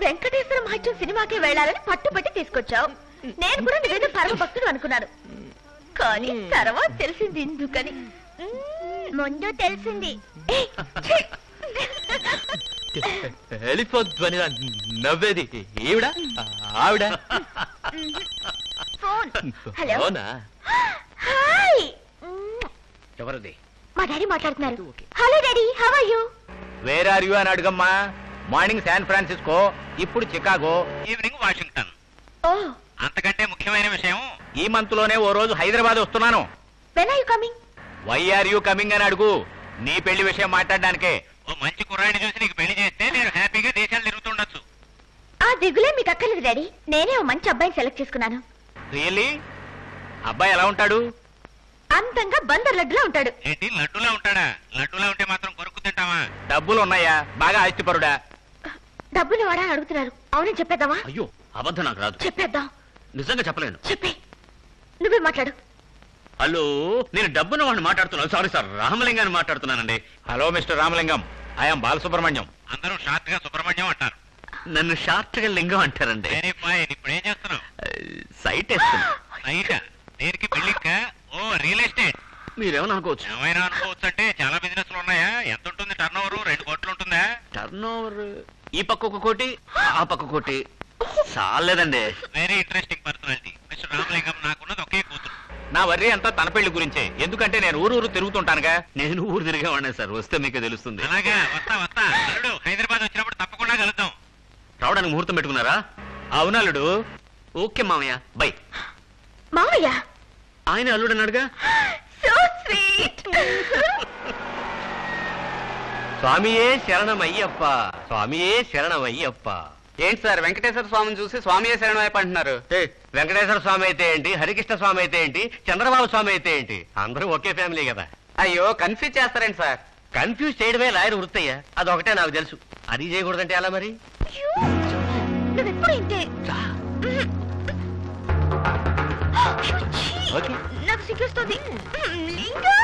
వెంకటేశ్వర మహత్యం సినిమాకి వెళ్ళాలని పట్టుబట్టి తీసుకొచ్చావు నేను కూడా నువ్వేదో పరమ భక్తుడు అనుకున్నాను కానీ తర్వాత తెలిసింది ఎందుకని ముందు తెలిసింది ఏయ్, ఛీ! టెలిఫోన్ ధ్వని నవ్వేది ఈవిడ ఆవిడ ఫోన్ హలో అవునా హాయ్ ఎవరిది మా డాడీ మాట్లాడుతున్నారు hello daddy how are you where are you అని అడుగమ్మా మార్నింగ్ శాన్ ఫ్రాన్సిస్కో ఇప్పుడు చికాగో ఈవినింగ్ వాషింగ్టన్ ఓ అంతకంటే ముఖ్యమైన విషయం ఈ మంత్ లోనే ఓ రోజు హైదరాబాద్ వస్తున్నాను when are you coming why are you coming అని అడుగు నీ పెళ్లి విషయం మాట్లాడడానికే ఓ మంచి కుర్రాడిని చూసి నీకు పెళ్లి చేస్తే నేను హ్యాపీగా దేశాలు తిరుగుతుండొచ్చు ఆ దిగులే మీకు అక్కర్లేదు డాడీ నేనే ఓ మంచి అబ్బాయిని సెలెక్ట్ చేసుకున్నాను రియల్లీ అబ్బాయి ఎలా ఉంటాడు అంతంగా బందర్ లడ్డులో ఉంటాడు ఏంటి లడ్డూలా ఉంటాడా లడ్డూలా ఉంటే మాత్రం కొరుకు తింటావా డబ్బులు ఉన్నాయా బాగా ఆస్తిపరుడా డబ్బులు వాడా అని అడుగుతున్నారు అవునని చెప్పేద్దామా అయ్యో అబద్ధం నాకు రాదు చెప్పేద్దాం నిజంగా చెప్పలేను చెప్పే నువ్వే మాట్లాడు హలో నేను డబ్బున వాడిని మాట్లాడుతున్నాను సారీ సార్ రామలింగాన్ని మాట్లాడుతున్నానండి hello mister Ramalingam I'm Balasubrahmanyam అందరూ షార్ట్ గా సుబ్రహ్మణ్యం అంటారు నన్ను షార్ట్ గా లింగం అంటారండి ఇప్పుడు ఏం చేస్తున్నావు సైట్ వేస్తున్నా సైట్ దేనికి బిల్డింగ్ ఓ రియల్ ఎస్టేట్ మీరేమని అనుకోవచ్చు ఏమైనా అనుకోవచ్చు అంటే చాలా బిజినెస్ ఉన్నాయా ఎంత ఉంటుంది టర్న్ ఓవర్ రెండు కోట్లు ఉంటుందా టర్న్ ఓవర్ ఈ పక్క ఒక కోటి ఆ పక్క కోటి చాలేదండి very interesting personality mister Ramalingam నాకున్నది ఒకే కూతురు నా వర్రీ అంతా తన పెళ్లి గురించే ఎందుకంటే నేను ఊరు ఊరు తిరుగుతుంటానుగా నేను ఊరు తిరిగేవాడిని సార్ వస్తే మీకు తెలుస్తుంది అలాగా వస్తా వస్తా అల్లుడు హైదరాబాద్ వచ్చినప్పుడు తప్పకుండా కలుద్దాం రావడానికి ముహూర్తం పెట్టుకున్నారా అవునల్లుడు ఓకే మామయ్య బై మావయ్య ఆయన అల్లుడు అన్నాడుగా సో స్వీట్ స్వామియే శరణమయ్యప్ప స్వామియే శరణమయ్యప్ప ఏంటి సార్ వెంకటేశ్వర స్వామిని చూసి స్వామి శరణం వైపు అంటున్నారు ఏ, వెంకటేశ్వర స్వామి అయితే ఏంటి హరికృష్ణ స్వామి అయితే ఏంటి చంద్రబాబు స్వామి అయితే ఏంటి అందరూ ఒకే ఫ్యామిలీ కదా అయ్యో కన్ఫ్యూజ్ చేస్తారేంటి సార్ కన్ఫ్యూజ్ చేయడమే లాయర్ వృత్తయ్య అదొకటే నాకు తెలుసు అది చేయకూడదంటే ఎలా మరి నువ్వెప్పుడు ఇంతే ఓకే నాకు సిగ్గేస్తుంది లింగం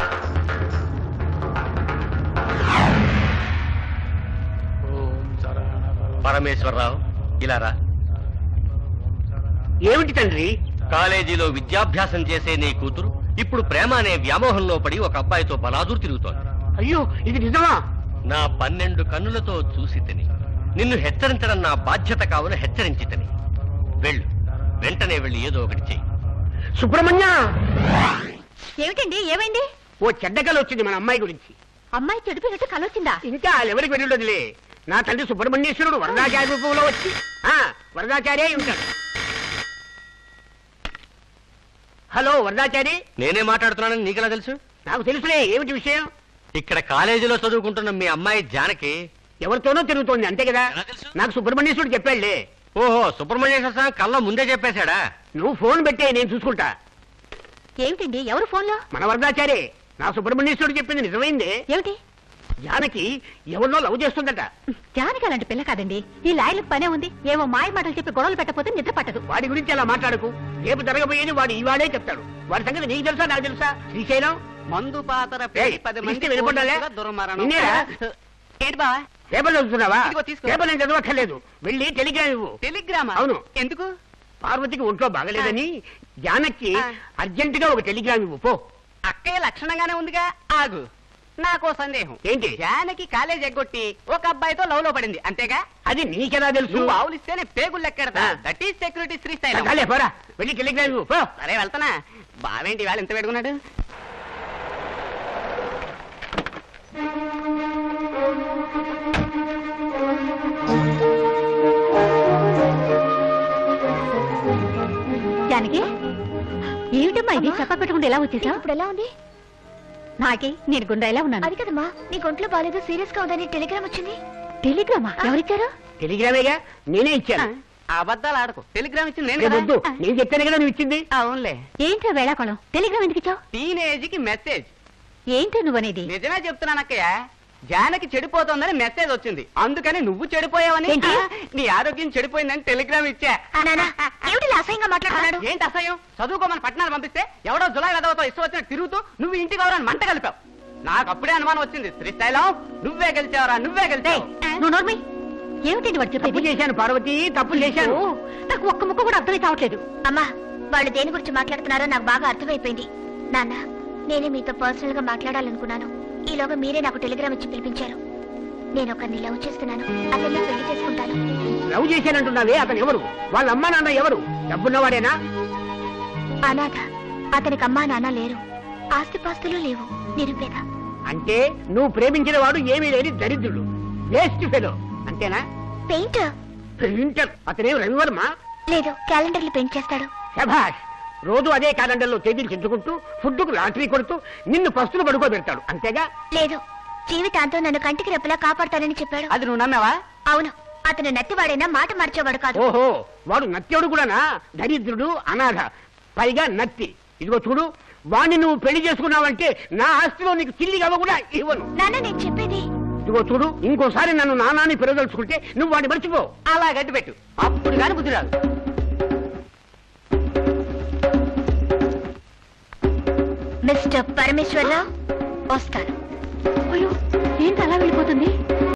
పరమేశ్వరరావు ఇలా రా ఏమిటి తండ్రి కాలేజీలో విద్యాభ్యాసం చేసే నీ కూతురు ఇప్పుడు ప్రేమ అనే వ్యామోహంలో పడి ఒక అబ్బాయితో బలాదూరు తిరుగుతోంది అయ్యో ఇది నిజమా నా పన్నెండు కన్నులతో చూసి తిని నిన్ను హెచ్చరించడం నా బాధ్యత కావున హెచ్చరించి తిని వెళ్ళు వెంటనే వెళ్ళి ఏదో ఒకటి చెయ్యి సుబ్రహ్మణ్య ఏమిటండి ఏమైంది ఓ చెడ్డకల వచ్చింది మన అమ్మాయి గురించి అమ్మాయి చెడిపోయినట్టు కలొచ్చిందా ఇంకా ఎవరికి వెళ్ళుండదులే నా తండ్రి సుబ్రహ్మణ్యేశ్వరుడు వరదాచార్య రూపంలో వచ్చి ఆ వరదాచార్య అయి ఉంటాడు హలో వరదాచారి నేనే మాట్లాడుతున్నానని నీకెలా తెలుసు నాకు తెలుసులే ఏమిటి విషయం ఇక్కడ కాలేజీలో చదువుకుంటున్న మీ అమ్మాయి జానకి ఎవరితోనో తిరుగుతోంది అంతే కదా ఎలా తెలుసు? నాకు సుబ్రహ్మణ్యేశ్వరుడు చెప్పాడులే ఓహో సుబ్రహ్మణ్యేశ్వర స్వామి కళ్ళ ముందే చెప్పేశాడా నువ్వు ఫోన్ పెట్టే నేను చూసుకుంటా ఏమిటండి ఎవరు ఫోన్లో మన వరదాచారి నా సుబ్రహ్మణ్యేశ్వరుడు చెప్పింది నిజమైందే ఏమిటి జానకి ఎవరినో లవ్ చేస్తుందట జానకి అలాంటి పిల్ల కాదండి ఈ లాయలకు పనే ఉంది ఏమో మాయ మాటలు చెప్పి గొడవలు పెట్టకపోతే నిద్ర పట్టదు వాడి గురించి అలా మాట్లాడకు రేపు జరగబోయేది వాడు ఈవాడే చెప్తాడు వాడి సంగతి నీకు తెలుసా నాకు తెలుసా శ్రీశైలం మందు పాతర ఏయ్, పేరి పది మంది పిలిస్తే వినపడ్డాలే? పోలీసులుగా దుర్మరణం. నిన్నేరా? ఏంటి బా పేపర్ చదువుతున్నావా ఇదిగో తీసుకో. పేపర్ నేను చదవక్కర్లేదు వెళ్ళి టెలిగ్రామ్ ఇవ్వు టెలిగ్రామా అవును. ఎందుకు పార్వతికి ఒంట్లో బాగలేదని జానకి ఆ. అర్జెంట్ గా ఒక టెలిగ్రామ్ ఇవ్వు పో అక్కయ్య లక్షణంగానే ఉందిగా ఆగు నాకో సందేహం ఏంటి జానకి కాలేజ్ ఎగ్గొట్టి ఒక అబ్బాయితో లవ్ లో పడింది అంతేగా అది నీకెలా తెలుసు నువ్వు ఆవులిస్తేనే పేగులు లెక్కెడతా ఆ. దట్ ఈస్ సెక్యూరిటీ శ్రీశైలం చాలే పోరా వెళ్ళి టెలిగ్రామ్ ఇవ్వు పో సరే వెళ్తానా బావేంటి వాళ్ళు ఎంత పెట్టుకున్నాడు జానకి ఏమిటమ్మా ఇది చెప్ప పెట్టకుండా ఎలా వచ్చేసా ఇప్పుడు ఎలా ఉంది నాకే నేను గుండ్రా ఎలా ఉన్నాను అది కదమ్మా నీ ఒంట్లో బాగాలేదు సీరియస్ గా ఉందని టెలిగ్రామ్ వచ్చింది టెలిగ్రామా ఎవరిచ్చారు టెలిగ్రామేగా నేనే ఇచ్చాను అబద్ధాలు ఆడకు టెలిగ్రామ్ ఇచ్చింది నేను రేపు కదా వద్దు నేను చెప్తాను కదా నువ్వు ఇచ్చింది అవునులే ఏంటో వేళాకోళం టెలిగ్రామ్ ఎందుకు ఇచ్చావు టీనేజ్ కి మెసేజ్ ఏంటో నువ్వనేది నిజమే చెప్తున్నాను అక్కయ్య జానకి చెడిపోతోందని మెసేజ్ వచ్చింది అందుకని నువ్వు చెడిపోయావని ఏంటి? నీ ఆరోగ్యం చెడిపోయిందని టెలిగ్రామ్ ఇచ్చా ఏమిటి అసహ్యంగా మాట్లాడుతున్నాడు ఏంటి అసహ్యం చదువుకోమని పట్టణాలు పంపిస్తే ఎవడో జులై వెదవతో ఇష్టం వచ్చినట్టు తిరుగుతూ నువ్వు ఇంటికి ఎవరని మంట కలిపావు నాకు అప్పుడే అనుమానం వచ్చింది శ్రీశైలం నువ్వే గెలిచావరా నువ్వే గెలిచావు నువ్వు నోర్మి ఏమిటండి వాడు తప్పు చేశాను పార్వతి తప్పు చేశాను నాకు ఒక్క ముక్క కూడా అర్థమై కావట్లేదు అమ్మా వాళ్ళు దేని గురించి మాట్లాడుతున్నారో నాకు బాగా అర్థమైపోయింది నాన్న నేనే మీతో పర్సనల్ గా మాట్లాడాలనుకున్నాను ఈలోగా మీరే నాకు టెలిగ్రామ్ ఇచ్చి పిలిపించారు నేను ఒకరిని లవ్ చేస్తున్నాను అతన్ని పెళ్లి చేసుకుంటాను లవ్ చేశానంటున్నావే అతను ఎవరు వాళ్ళ అమ్మ నాన్న ఎవరు డబ్బున్నవాడేనా అనాథ అతనికి అమ్మా నాన్న లేరు ఆస్తిపాస్తులు లేవు నిరుపేద అంటే నువ్వు ప్రేమించిన వాడు ఏమీ లేని దరిద్రుడు వేస్ట్ ఫెలో అంతేనా పెయింటర్ ప్రింటర్ అతనేం రవివర్మ లేదు క్యాలెండర్లు పెయింట్ చేస్తాడు శభాష్ రోజు అదే క్యాలెండర్లో తేదీలు చెంచుకుంటూ ఫుడ్కు లాటరీ కొడుతూ నిన్ను పస్తులు పడుకోబెడతాడు అంతేగా లేదు జీవితాంతం నన్ను కంటికి రెప్పలా కాపాడతానని చెప్పాడు అది నువ్వు నమ్మావా అవును అతను నత్తివాడైనా మాట మార్చేవాడు కాదు ఓహో వాడు నత్యుడు కూడానా దరిద్రుడు అనాథ పైగా నత్తి ఇదిగో చూడు వాణ్ణి నువ్వు పెళ్లి చేసుకున్నావంటే నా ఆస్తిలో నీకు చిల్లి గవ్వ కూడా ఇవ్వను నాన్న నేను చెప్పేది ఇదిగో చూడు ఇంకోసారి నన్ను నానాన్ని పెరదలుచుకుంటే నువ్వు వాడిని మర్చిపో అలా గట్టి పెట్టు అప్పుడు కానీ బుద్ధి రాదు మిస్టర్ పరమేశ్వరరావు వస్తాను అయ్యో ఏంటి అలా వెళ్ళిపోతుంది